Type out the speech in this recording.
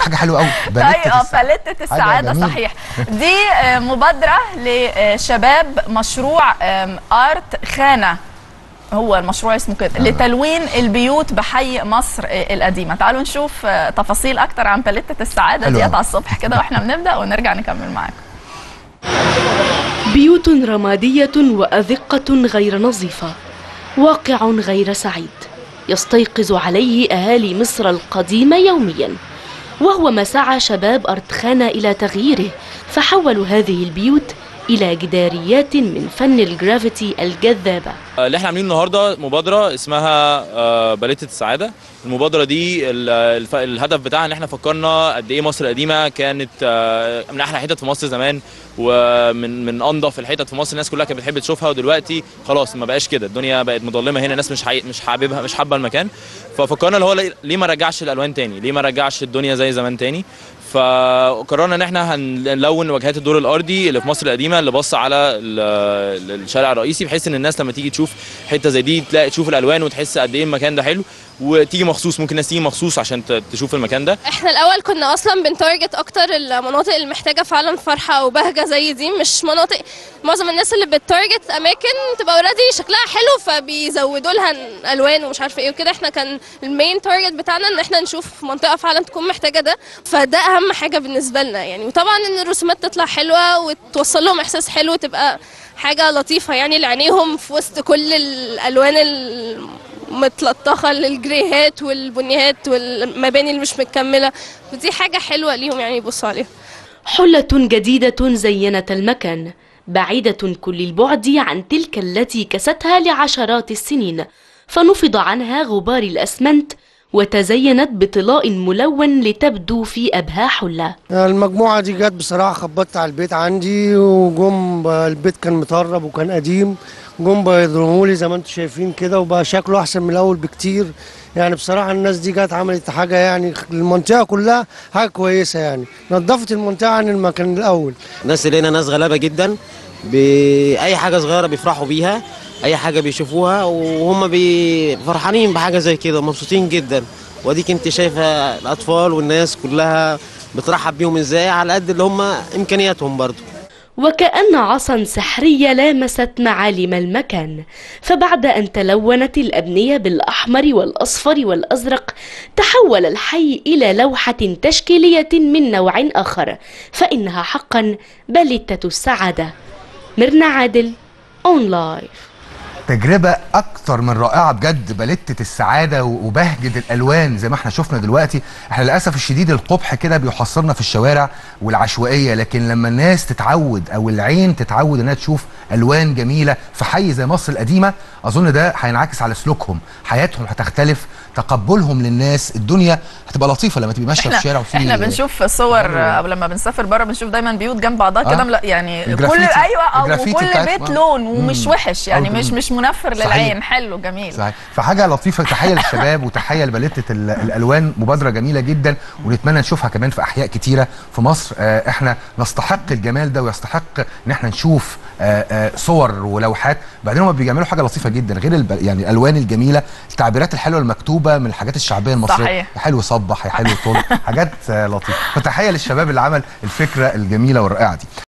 حاجه حلوه قوي طيب اه باليتة السعادة جميلة. صحيح دي آه، مبادرة لشباب مشروع آم، ارت خانة هو المشروع اسمه كده لتلوين البيوت بحي مصر آه، القديمة تعالوا نشوف آه، تفاصيل اكتر عن باليتة السعادة حلو ديت أوي. على الصبح كده واحنا بنبدأ ونرجع نكمل معاكم بيوت رمادية وأذقة غير نظيفة واقع غير سعيد يستيقظ عليه أهالي مصر القديمة يوميا وهو ما سعى شباب أرتخانة إلى تغييره فحولوا هذه البيوت إلى جداريات من فن الجرافيتي الجذابة اللي احنا عاملينه النهارده مبادره اسمها آه، باليتة السعاده المبادره دي ال- الف- الهدف بتاعها ان احنا فكرنا قد ايه مصر القديمه كانت آه، من احلى حتت في مصر زمان ومن من انظف الحتت في مصر الناس كلها كانت بتحب تشوفها ودلوقتي خلاص ما بقاش كده الدنيا بقت مظلمه هنا الناس مش حي... مش حاببها مش حابه المكان ففكرنا اللي هو ليه- ليه ما رجعش الالوان تاني ليه ما رجعش الدنيا زي زمان تاني فقررنا ان احنا هنلون واجهات الدور الارضي اللي في مصر القديمه اللي بص على ال- الشارع الرئيسي بحيث ان الناس لما تيجي تشوف حته زي دي تلاقي تشوف الالوان وتحس قد ايه المكان ده حلو وتيجي مخصوص ممكن ناس تيجي مخصوص عشان ت- تشوف المكان ده احنا الاول كنا اصلا بنتارجت اكتر المناطق اللي محتاجه فعلا فرحه او بهجه زي دي مش مناطق معظم الناس اللي بتتارجت اماكن تبقى اوريدي شكلها حلو فبيزودوا لها الوان ومش عارفه ايه وكده احنا كان المين تارجت بتاعنا ان احنا نشوف منطقه فعلا تكون محتاجه ده فده اهم حاجه بالنسبه لنا يعني وطبعا ان الرسومات تطلع حلوه وتوصل لهم احساس حلو تبقى حاجه لطيفه يعني لعينيهم في وسط كل الالوان المتلطخه للجريهات والبنيهات والمباني اللي مش مكمله ودي حاجه حلوه ليهم يعني يبصوا عليها حلة جديدة زينت المكان بعيدة كل البعد عن تلك التي كستها لعشرات السنين فنفض عنها غبار الأسمنت وتزينت بطلاء ملون لتبدو في أبهى حلة المجموعة دي جت بصراحة خبطت على البيت عندي وجم ب- البيت كان مطرب وكان قديم جم بيضربوا لي زي ما انتم شايفين كده وبقى شكله أحسن من الأول بكتير يعني بصراحة الناس دي جت عملت حاجة يعني المنطقة كلها حاجة كويسة يعني نظفت المنطقة عن المكان الأول ناس لقينا ناس غلابه جدا باي حاجه صغيره بيفرحوا بيها اي حاجه بيشوفوها وهم بي- فرحانين بحاجه زي كده مبسوطين جدا واديك انت شايفه الاطفال والناس كلها بترحب بيهم ازاي على قد اللي هم امكانياتهم برضو وكأن عصا سحرية لامست معالم المكان فبعد أن تلونت الأبنية بالأحمر والأصفر والأزرق تحول الحي إلى لوحة تشكيلية من نوع آخر فإنها حقا بلتة السعادة ميرنا عادل أون لايف تجربة أكتر من رائعة بجد بلتة السعادة و- وبهجة الألوان زي ما احنا شفنا دلوقتي احنا للأسف الشديد القبح كده بيحصرنا في الشوارع والعشوائية لكن لما الناس تتعود أو العين تتعود إنها تشوف ألوان جميلة في حي زي مصر القديمة أظن ده هينعكس على سلوكهم حياتهم هتختلف تقبلهم للناس الدنيا هتبقى لطيفة لما تبقي ماشية في احنا الشارع وفي احنا بنشوف صور حلو. او لما بنسافر بره بنشوف دايما بيوت جنب بعضها كده آه. ملا- يعني كل الجرافيتي. ايوه اه الجرافيتي وكل بتاعت- بيت آه. لون ومش مم. وحش يعني أو- مش مش منفر صحيح. للعين حلو جميل صحيح فحاجه لطيفه تحيه للشباب وتحيه لبلته ال- الالوان مبادره جميله جدا ونتمنى نشوفها كمان في احياء كتيره في مصر آه، احنا نستحق الجمال ده ويستحق ان احنا نشوف آه، آه، صور ولوحات بعدين هم بيعملوا حاجه لطيفه جدا غير الب... يعني الالوان الجميله التعبيرات الحلوه المكتوبه من الحاجات الشعبيه المصريه صحيح. يا حلو صبح يا حلو طول حاجات آه، لطيفه فتحيه للشباب اللي عمل الفكره الجميله والرائعه دي